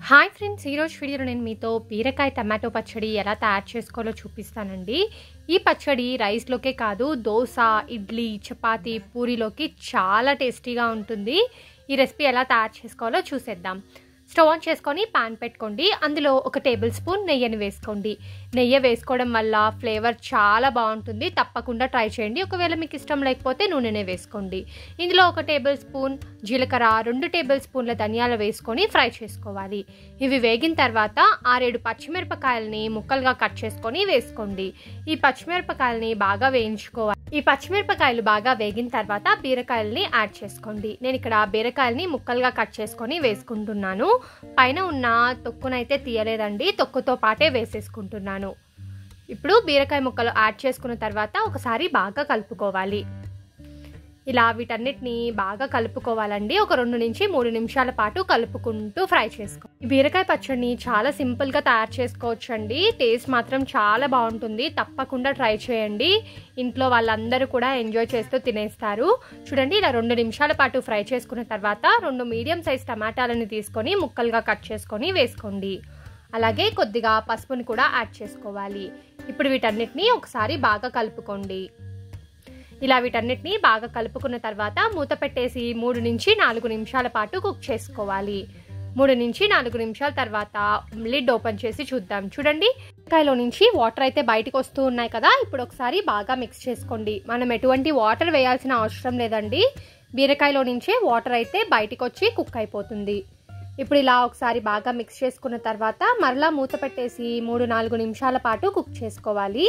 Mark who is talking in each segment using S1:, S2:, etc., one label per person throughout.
S1: hi friends ఈరోజు వీడియోలో నేను మీతో బీరకాయ టమాటో పచ్చడి ఎలా తయారు చేసుకోవాలో చూపిస్తానండి ఈ పచ్చడి రైస్లోకే కాదు దోశ ఇడ్లీ చపాతీ పూరిలోకి చాలా టేస్టీగా ఉంటుంది ఈ రెసిపీ ఎలా తయారు చేసుకోవాలో చూసేద్దాం స్టవ్ ఆన్ చేసుకొని పాన్ పెట్టుకోండి అందులో ఒక టేబుల్ స్పూన్ నెయ్యిని వేసుకోండి నెయ్యి వేసుకోవడం వల్ల ఫ్లేవర్ చాలా బాగుంటుంది తప్పకుండా ట్రై చేయండి ఒకవేళ మీకు ఇష్టం లేకపోతే నూనెనే వేసుకోండి ఇందులో ఒక టేబుల్ స్పూన్ జీలకర్ర రెండు టేబుల్ స్పూన్ల ధనియాలు వేసుకొని ఫ్రై చేసుకోవాలి ఇవి వేగిన తర్వాత ఆరేడు పచ్చిమిరపకాయలని ముక్కలుగా కట్ చేసుకొని వేసుకోండి ఈ పచ్చిమిరపకాయలని బాగా వేయించుకోవాలి ఈ పచ్చిమిరపకాయలు బాగా వేగిన తర్వాత బీరకాయలని యాడ్ చేసుకోండి నేను ఇక్కడ బీరకాయలని ముక్కలుగా కట్ చేసుకొని వేసుకుంటున్నాను పైన ఉన్న తొక్కునైతే తీయలేదండి తొక్కుతో పాటే వేసేసుకుంటున్నాను ఇప్పుడు బీరకాయ ముక్కలు యాడ్ చేసుకున్న తర్వాత ఒకసారి బాగా కలుపుకోవాలి ఇలా వీటన్నిటిని బాగా కలుపుకోవాలండి ఒక రెండు నుంచి మూడు నిమిషాల పాటు కలుపుకుంటూ ఫ్రై చేసుకో ఈ బీరకాయ పచ్చడిని చాలా సింపుల్గా తయారు చేసుకోవచ్చు అండి టేస్ట్ మాత్రం చాలా బాగుంటుంది తప్పకుండా ట్రై చేయండి ఇంట్లో వాళ్ళందరూ కూడా ఎంజాయ్ చేస్తూ తినేస్తారు చూడండి ఇలా రెండు నిమిషాల పాటు ఫ్రై చేసుకున్న తర్వాత రెండు మీడియం సైజ్ టమాటాలను తీసుకొని ముక్కలుగా కట్ చేసుకొని వేసుకోండి అలాగే కొద్దిగా పసుపుని కూడా యాడ్ చేసుకోవాలి ఇప్పుడు వీటన్నిటిని ఒకసారి బాగా కలుపుకోండి ఇలా వీటన్నిటిని బాగా కలుపుకున్న తర్వాత మూత పెట్టేసి మూడు నుంచి నాలుగు నిమిషాల పాటు కుక్ చేసుకోవాలి మూడు నుంచి నాలుగు నిమిషాల తర్వాత లిడ్ ఓపెన్ చేసి చూద్దాం చూడండి కాయలో నుంచి వాటర్ అయితే బయటకు వస్తూ ఉన్నాయి కదా ఇప్పుడు ఒకసారి బాగా మిక్స్ చేసుకోండి మనం ఎటువంటి వాటర్ వేయాల్సిన అవసరం లేదండి బీరకాయలో నుంచే వాటర్ అయితే బయటకు వచ్చి కుక్ అయిపోతుంది ఇప్పుడు ఇలా ఒకసారి బాగా మిక్స్ చేసుకున్న తర్వాత మరలా మూత పెట్టేసి మూడు నాలుగు నిమిషాల పాటు కుక్ చేసుకోవాలి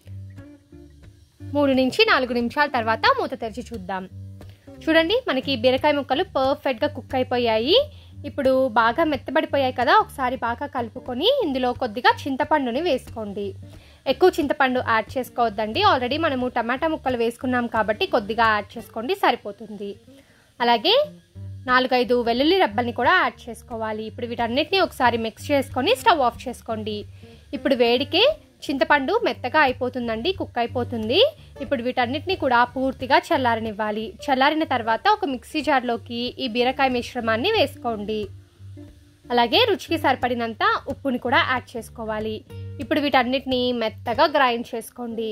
S1: మూడు నుంచి నాలుగు నిమిషాల తర్వాత మూత తెరిచి చూద్దాం చూడండి మనకి బీరకాయ ముక్కలు పర్ఫెక్ట్గా కుక్ అయిపోయాయి ఇప్పుడు బాగా మెత్తబడిపోయాయి కదా ఒకసారి బాగా కలుపుకొని ఇందులో కొద్దిగా చింతపండుని వేసుకోండి ఎక్కువ చింతపండు యాడ్ చేసుకోవద్దండి ఆల్రెడీ మనము టమాటా ముక్కలు వేసుకున్నాం కాబట్టి కొద్దిగా యాడ్ చేసుకోండి సరిపోతుంది అలాగే నాలుగైదు వెల్లుల్లి రెబ్బల్ని కూడా యాడ్ చేసుకోవాలి ఇప్పుడు వీటన్నిటిని ఒకసారి మిక్స్ చేసుకొని స్టవ్ ఆఫ్ చేసుకోండి ఇప్పుడు వేడికే చింతపండు మెత్తగా అయిపోతుందండి కుక్ అయిపోతుంది ఇప్పుడు వీటన్నిటిని కూడా పూర్తిగా చల్లారనివ్వాలి చల్లారిన తర్వాత ఒక మిక్సీ జార్లోకి ఈ బీరకాయ మిశ్రమాన్ని వేసుకోండి అలాగే రుచికి సరిపడినంత ఉప్పుని కూడా యాడ్ చేసుకోవాలి ఇప్పుడు వీటన్నిటిని మెత్తగా గ్రైండ్ చేసుకోండి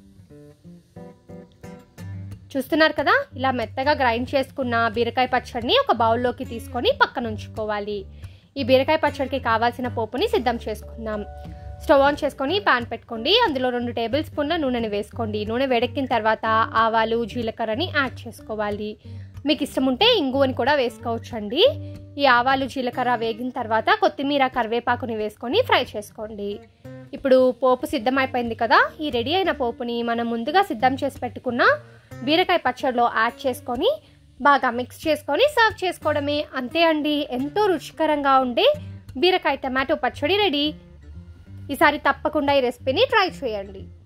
S1: చూస్తున్నారు కదా ఇలా మెత్తగా గ్రైండ్ చేసుకున్న బీరకాయ పచ్చడిని ఒక బౌల్లోకి తీసుకొని పక్కన ఉంచుకోవాలి ఈ బీరకాయ పచ్చడికి కావాల్సిన పోపుని సిద్ధం చేసుకుందాం స్టవ్ ఆన్ చేసుకొని పాన్ పెట్టుకోండి అందులో రెండు టేబుల్ స్పూన్ల నూనెని వేసుకోండి నూనె వేడెక్కిన తర్వాత ఆవాలు జీలకర్రని యాడ్ చేసుకోవాలి మీకు ఇష్టం ఉంటే ఇంగువని కూడా వేసుకోవచ్చు అండి ఈ ఆవాలు జీలకర్ర వేగిన తర్వాత కొత్తిమీర కరివేపాకుని వేసుకొని ఫ్రై చేసుకోండి ఇప్పుడు పోపు సిద్ధమైపోయింది కదా ఈ రెడీ అయిన పోపుని మనం ముందుగా సిద్ధం చేసి పెట్టుకున్న బీరకాయ పచ్చడిలో యాడ్ చేసుకొని బాగా మిక్స్ చేసుకొని సర్వ్ చేసుకోవడమే అంతే అండి ఎంతో రుచికరంగా ఉండే బీరకాయ టమాటో పచ్చడి రెడీ ఈసారి తప్పకుండా ఈ రెసిపీని ట్రై చేయండి